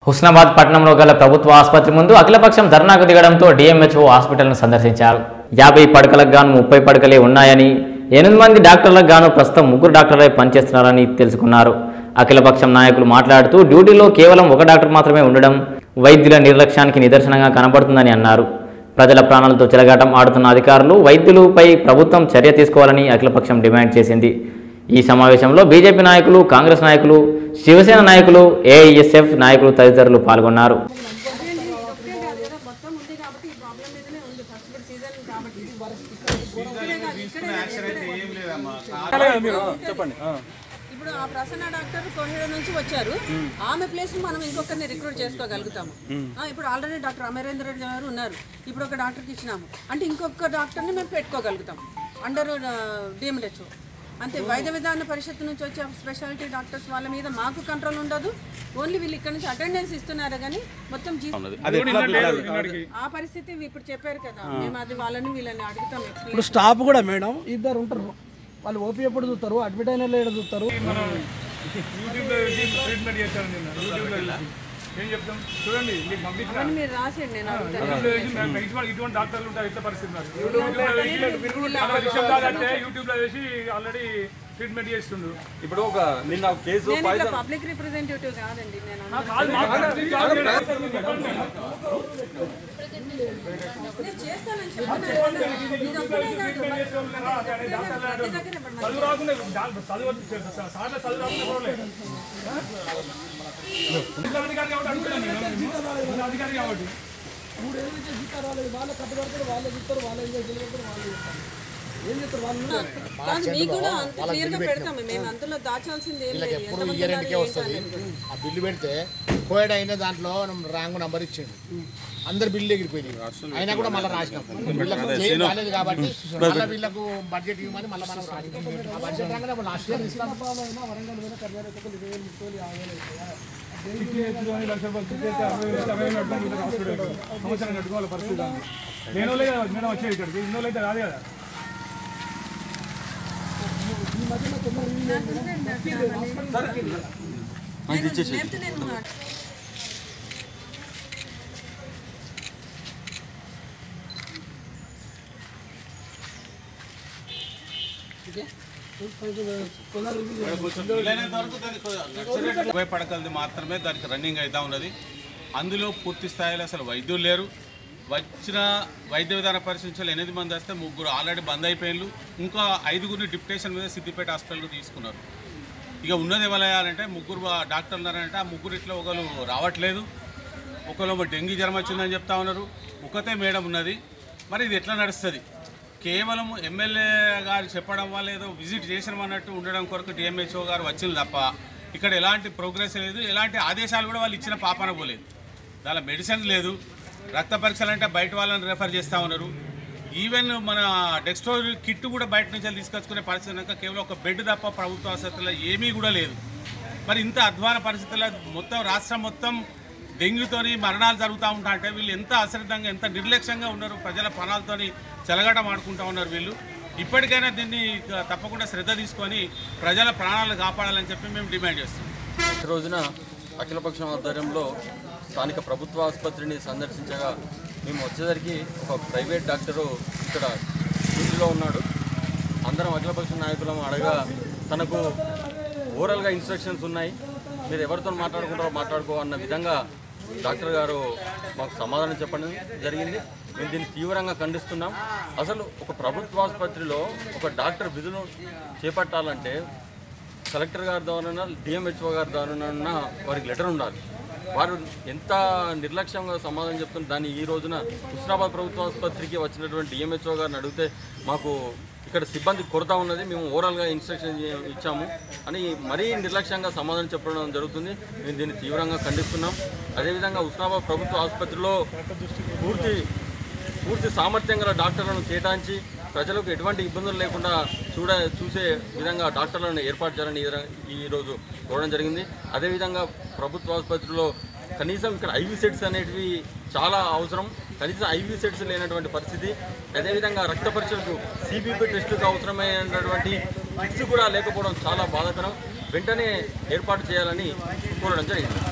హుస్నాబాద్ పట్టణంలో గల ప్రభుత్వ ఆసుపత్రి ముందు అఖిలపక్షం ధర్నాకు దిగడంతో డిఎంహెచ్ఓ హాస్పిటల్ను సందర్శించారు యాభై పడకలకు గాను ముప్పై పడకలే ఉన్నాయని ఎనిమిది మంది డాక్టర్లకు గాను ప్రస్తుతం ముగ్గురు డాక్టర్లే పనిచేస్తున్నారని తెలుసుకున్నారు అఖిలపక్షం నాయకులు మాట్లాడుతూ డ్యూటీలో కేవలం ఒక డాక్టర్ మాత్రమే ఉండడం వైద్యుల నిర్లక్ష్యానికి నిదర్శనంగా కనబడుతుందని అన్నారు ప్రజల ప్రాణాలతో చెలగాటం ఆడుతున్న అధికారులు వైద్యులపై ప్రభుత్వం చర్య తీసుకోవాలని అఖిలపక్షం డిమాండ్ చేసింది ఈ సమావేశంలో బీజేపీ నాయకులు కాంగ్రెస్ నాయకులు శివసేన నాయకులు ఏఐఎస్ఎఫ్ నాయకులు తదితరులు పాల్గొన్నారు మొత్తం ఉంది కాబట్టి ఈ ప్రాబ్లం మీదనే ఉంది ఫస్ట్ ఇప్పుడు సీజన్ కాబట్టి ఇక్కడే కాదు, ఇక్కడే చెప్పండి ఇప్పుడు ఆ ప్రసన్న డాక్టర్ కొన్నేళ్ళ నుంచి వచ్చారు ఆమె ప్లేస్ మనం ఇంకొకరిని రిక్రూట్ చేసుకోగలుగుతాము ఆ, ఇప్పుడు ఆల్రెడీ డాక్టర్ అమరేంద్ర రెడ్డి గారు ఉన్నారు ఇప్పుడు ఒక డాక్టర్కి ఇచ్చినాము అంటే ఇంకొక డాక్టర్ని మేము పెట్టుకోగలుగుతాం అండర్ డిఎంహెచ్ఓ అంతే వైద్య విధాన పరిషత్ నుంచి వచ్చే స్పెషాలిటీ డాక్టర్స్ వాళ్ళ మీద మాకు కంట్రోల్ ఉండదు ఓన్లీ వీళ్ళు ఇక్కడ నుంచి అటెండెన్స్ ఇస్తున్నారు కానీ మొత్తం జీ- ఆ పరిస్థితి ఇప్పుడు చెప్పారు కదా మేము అది వాళ్ళని వీళ్ళని అడుగుతాం explain ఇప్పుడు స్టాఫ్ కూడా మేడం ఇద్దరు ఉంటారు వాళ్ళు ఓపీ ఎప్పుడు చూస్తారు అడ్మిట్ అయిన లేడు చూస్తారు యూట్యూబ్లో వేసి ట్రీట్మెంట్ చేశాను నిన్న యూట్యూబ్లో వేసి. ఏం చెప్తాం చూడండి మీకు పంపించిన అవన్నీ మీరు రాసేయండి నేను అడుగుతాను యూట్యూబ్లో వేసి మేము ఇటువంటి ఇటువంటి డాక్టర్లు ఉంటారు ఇట్లా పరిస్థితి నాకు యూట్యూబ్లో వేసి అలా విషయం కాదంటే యూట్యూబ్లో వేసి ఆల్రెడీ ట్రీట్మెంట్ చేస్తుండ్రు ఇప్పుడు ఒక నిన్న ఒక కేసు నేను ఇట్లా పబ్లిక్ రిప్రజెంటేటివ్ కాదండి నేను కాదు మాకు నేను చేస్తానని చెప్తున్నాను కదా. ఇది ఒక్కటే కాదు. ప్రతి దగ్గర ఇప్పుడు మరి చదువు రాకుండా డా- చదువు సార్లు చదువు రాకుండా కూడా లేదు. ఇంట్లో అధికారి కాబట్టి అడుగుతున్నాను నేను. ఇంట్లో అధికారి కాబట్టి మూడు ఏళ్ళు నుంచి జీతాలు రాలేదు వాళ్ళే కట్టు కడతారు వాళ్ళే చూస్తారు వాళ్ళే ఎంజాయ్ చేయగలుగుతారు వాళ్ళే చేస్తారు ఏం చేస్తారు వాళ్ళు కాదు మీకు కూడా అంత క్లియర్ గా పెడతాము మేము అందులో దాచాల్సింది ఏం లేదు ఎప్పుడు ఎంతమంది ఇయర్ ఉన్నారు, ఎండ్కే ఏం వస్తుంది కాలేదు. ఆ బిల్లు పెడితే కోవిడ్ అయిన దాంట్లో రాంగ్ నంబర్ ఇచ్చిండు అందరు బిల్లు ఎగిరిపోయినాయి అయినా కూడా మళ్ళీ రాసినాం వీళ్ళకు చేయం కాలేదు కాబట్టి మళ్ళీ వీళ్ళకు బడ్జెట్ ఇవ్వమని మళ్ళీ మనం రాసినాం ఆ బడ్జెట్ రాగానే లాస్ట్ ఇయర్ ఇస్తాం అయినా వరంగల్ పోయినా కర్ణాటక ఇరవై వేలు ముప్పై వేలు యాభై వేలు అవుతాయా? చిట్టి ఎత్తులు అని లక్ష రూపాయలు చిట్టి ఎత్తే అరవై వేలు అరవై వేలు కట్టుకొని పోతే హాస్పిటల్ సంవత్సరం కట్టుకోవాలి పరిస్థితి నేను వాళ్ళే కదా మేడం వచ్చేది ఇక్కడికి ఇన్ని రోజులు అయితే రాదు కదా లేకపోతే నేను ఇరవై పడకలది మాత్రమే దానికి రన్నింగ్ అవుతా ఉన్నది అందులో పూర్తి స్థాయిలో అసలు వైద్యులు లేరు వచ్చిన వైద్య విధాన పరిశీలించాలి ఎనిమిది మంది వస్తే ముగ్గురు ఆల్రెడీ బంద్ అయిపోయినారు ఇంకా ఐదుగురిని డిప్యుటేషన్ మీద సిద్దిపేట హాస్పిటల్కి తీసుకున్నారు ఇక ఉన్నది ఎవరయ్యాలంటే ముగ్గురు ఆ డాక్టర్లు ఉన్నారంటే ఆ ముగ్గురు ఇట్లా ఒకరు రావట్లేదు ఒకరు డెంగీ జ్వరం వచ్చిందని చెప్తా ఉన్నారు ఒకతే మేడం ఉన్నది మరి ఇది ఎట్లా నడుస్తుంది కేవలం ఎమ్మెల్యే గారు చెప్పడం వల్ల ఏదో విజిట్ చేసినాం అన్నట్టు ఉండడం కొరకు డిఎంహెచ్ఓ గారు వచ్చింది తప్ప ఇక్కడ ఎలాంటి ప్రోగ్రెస్ లేదు ఎలాంటి ఆదేశాలు కూడా వాళ్ళు ఇచ్చిన పాపన పోలేదు దానిలో మెడిసిన్ లేదు రక్త పరీక్షలు అంటే బయట వాళ్ళని రెఫర్ చేస్తూ ఉన్నారు ఈవెన్ మన డెక్స్టో కిట్ కూడా బయట నుంచి తీసుకొచ్చుకునే పరిస్థితి కనుక కేవలం ఒక బెడ్ తప్ప ప్రభుత్వ ఆసుపత్రిలో ఏమీ కూడా లేదు మరి ఇంత అధ్వాన పరిస్థితుల్లో మొత్తం రాష్ట్రం మొత్తం డెంగ్యూతోని మరణాలు జరుగుతూ ఉంటా అంటే వీళ్ళు ఎంత అశ్రద్ధంగా ఎంత నిర్లక్ష్యంగా ఉన్నారు ప్రజల ప్రాణాలతోని చెలగాటం ఆడుకుంటూ ఉన్నారు వీళ్ళు ఇప్పటికైనా దీన్ని ఇక తప్పకుండా శ్రద్ధ తీసుకొని ప్రజల ప్రాణాలు కాపాడాలని చెప్పి మేము డిమాండ్ చేస్తున్నాం ఈ రోజున అఖిలపక్షం ఆధ్వర్యంలో స్థానిక ప్రభుత్వ ఆసుపత్రిని సందర్శించగా మేము వచ్చేసరికి ఒక ప్రైవేట్ డాక్టరు ఇక్కడ డ్యూటీలో ఉన్నాడు అందరం అఖిలపక్ష నాయకులం అడగా తనకు ఓరల్గా ఇన్స్ట్రక్షన్స్ ఉన్నాయి మీరు ఎవరితో మాట్లాడుకుంటారో మాట్లాడుకో అన్న విధంగా డాక్టర్ గారు మాకు సమాధానం చెప్పడం జరిగింది మేము దీన్ని తీవ్రంగా ఖండిస్తున్నాం అసలు ఒక ప్రభుత్వ ఆసుపత్రిలో ఒక డాక్టర్ విధులు చేపట్టాలంటే కలెక్టర్ గారి ద్వారా డిఎంహెచ్ఓ గారి ద్వారా వారికి లెటర్ ఉండాలి వారు ఎంత నిర్లక్ష్యంగా సమాధానం చెప్తున్నారు దాన్ని ఈ రోజున హుస్నాబాద్ ప్రభుత్వ ఆసుపత్రికి వచ్చినటువంటి డిఎంహెచ్ఓ గారిని అడిగితే మాకు ఇక్కడ సిబ్బంది కొరత ఉన్నది మేము ఓవరాల్గా ఇన్స్ట్రక్షన్ ఇచ్చాము అని మరీ నిర్లక్ష్యంగా సమాధానం చెప్పడం జరుగుతుంది మేము దీన్ని తీవ్రంగా ఖండిస్తున్నాం అదేవిధంగా హుస్నాబాద్ ప్రభుత్వ ఆసుపత్రిలో పూర్తి పూర్తి సామర్థ్యం గల డాక్టర్లను కేటాయించి ప్రజలకు ఎటువంటి ఇబ్బందులు లేకుండా చూడ చూసే విధంగా డాక్టర్లను ఏర్పాటు చేయాలని ఈ ర- ఈరోజు కోరడం జరిగింది అదేవిధంగా ప్రభుత్వ ఆసుపత్రిలో కనీసం ఇక్కడ ఐవీ సెట్స్ అనేటివి చాలా అవసరం కనీసం ఐవీ సెట్స్ లేనటువంటి పరిస్థితి అదేవిధంగా రక్త పరీక్షలకు సిబిపి టెస్టులకు అవసరమైనటువంటి కిట్స్ కూడా లేకపోవడం చాలా బాధాకరం వెంటనే ఏర్పాటు చేయాలని కోరడం జరిగింది